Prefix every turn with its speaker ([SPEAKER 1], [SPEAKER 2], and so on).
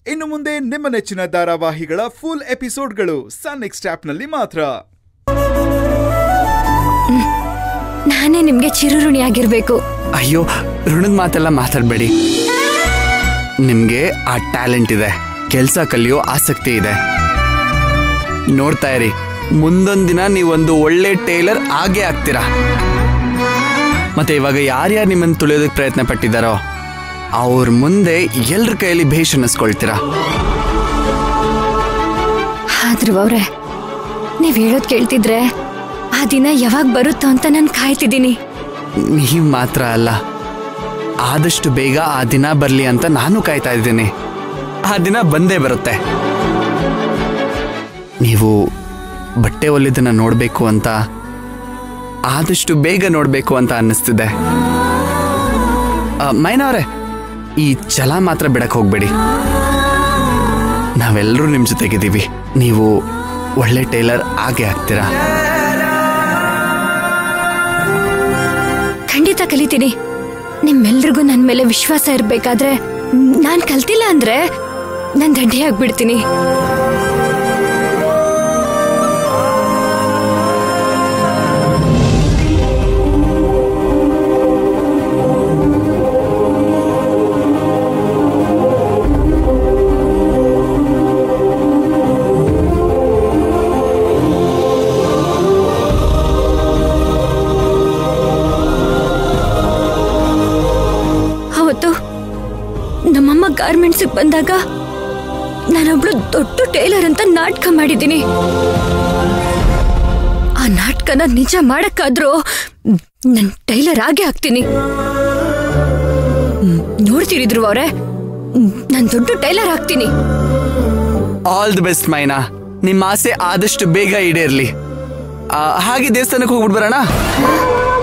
[SPEAKER 1] ಇನ್ನು ಮುಂದೆ ನಿಮ್ಮ ನೆಚ್ಚಿನ ಧಾರಾವಾಹಿಗಳ ಫುಲ್ ಎಪಿಸೋಡ್ಗಳು ಸನ್ ನೆಕ್ಸ್ಟ್ ಆಪ್ನಲ್ಲಿ ಮಾತ್ರ
[SPEAKER 2] ನಾನೇ ನಿಮ್ಗೆ ಚಿರುಋಣಿಯಾಗಿರ್ಬೇಕು
[SPEAKER 3] ಅಯ್ಯೋ ಋಣದ ಮಾತೆಲ್ಲ ಮಾತಾಡಬೇಡಿ ನಿಮ್ಗೆ ಆ ಟ್ಯಾಲೆಂಟ್ ಇದೆ ಕೆಲಸ ಕಲಿಯೋ ಆಸಕ್ತಿ ಇದೆ ನೋಡ್ತಾ ಇರಿ ಮುಂದೊಂದ್ ದಿನ ನೀವೊಂದು ಒಳ್ಳೆ ಟೇಲರ್ ಆಗೇ ಆಗ್ತೀರಾ ಮತ್ತೆ ಇವಾಗ ಯಾರ್ಯಾರು ನಿಮ್ಮನ್ನು ತುಳಿಯೋದಕ್ಕೆ ಪ್ರಯತ್ನ ಪಟ್ಟಿದ್ದಾರೋ ಅವ್ರ ಮುಂದೆ ಎಲ್ರ ಕೈಯಲ್ಲಿ ಭೇಷ್ ಅನ್ನಿಸ್ಕೊಳ್ತೀರಾ
[SPEAKER 2] ಆದ್ರೂ ಅವ್ರೆ ನೀವ್ ಹೇಳೋದ್ ಕೇಳ್ತಿದ್ರೆ ಆ ದಿನ ಯಾವಾಗ ಬರುತ್ತೋ ಅಂತ ನಾನು ಕಾಯ್ತಿದ್ದೀನಿ
[SPEAKER 3] ನೀವು ಮಾತ್ರ ಅಲ್ಲ ಆದಷ್ಟು ಬೇಗ ಆ ದಿನ ಬರಲಿ ಅಂತ ನಾನು ಕಾಯ್ತಾ ಇದ್ದೀನಿ ಆ ದಿನ ಬಂದೇ ಬರುತ್ತೆ ನೀವು ಬಟ್ಟೆ ಹೊಲಿದನ್ನ ನೋಡಬೇಕು ಅಂತ ಆದಷ್ಟು ಬೇಗ ನೋಡಬೇಕು ಅಂತ ಅನ್ನಿಸ್ತಿದೆ ಮೈನವ್ರೆ ಈ ಛಲ ಮಾತ್ರ ಬಿಡಕ್ ಹೋಗ್ಬೇಡಿ ನಾವೆಲ್ಲರೂ ನಿಮ್ಮ ಜೊತೆಗಿದ್ದೀವಿ ನೀವು ಒಳ್ಳೆ ಟೈಲರ್ ಆಗೇ ಆಗ್ತೀರಾ
[SPEAKER 2] ಖಂಡಿತ ಕಲಿತೀನಿ ನಿಮ್ಮೆಲ್ರಿಗೂ ನನ್ ಮೇಲೆ ವಿಶ್ವಾಸ ಇರ್ಬೇಕಾದ್ರೆ ನಾನ್ ಕಲ್ತಿಲ್ಲ ಅಂದ್ರೆ ನಾನ್ ದಂಡೆ ಆಗ್ಬಿಡ್ತೀನಿ ಅವತ್ತು ನಮ್ಮಮ್ಮ ಗಾರ್ಮೆಂಟ್ಸಿಗೆ ಬಂದಾಗ ನಾನೊಬ್ಳು ದೊಡ್ಡ ಟೇಲರ್ ಅಂತ ನಾಟಕ ಮಾಡಿದ್ದೀನಿ ಆ ನಾಟಕನ ನಿಜ ಮಾಡಕ್ಕಾದ್ರೂ ನನ್ ಟೈಲರ್ ಆಗೇ ಆಗ್ತೀನಿ ಹ್ಮ್, ನೋಡ್ತಿರಿದ್ರು ಅವ್ರೆ ನಾನ್ ದೊಡ್ಡ ಟೈಲರ್ ಆಗ್ತೀನಿ
[SPEAKER 3] ಆಲ್ ದಿ ಬೆಸ್ಟ್ ಮೈನಾ ನಿಮ್ಮ ಆಸೆ ಆದಷ್ಟು ಬೇಗ ಈಡೇರ್ಲಿ ಆ, ಹಾಗೆ ದೇವಸ್ಥಾನಕ್ಕೆ ಹೋಗ್ಬಿಟ್ಟು ಬರೋಣ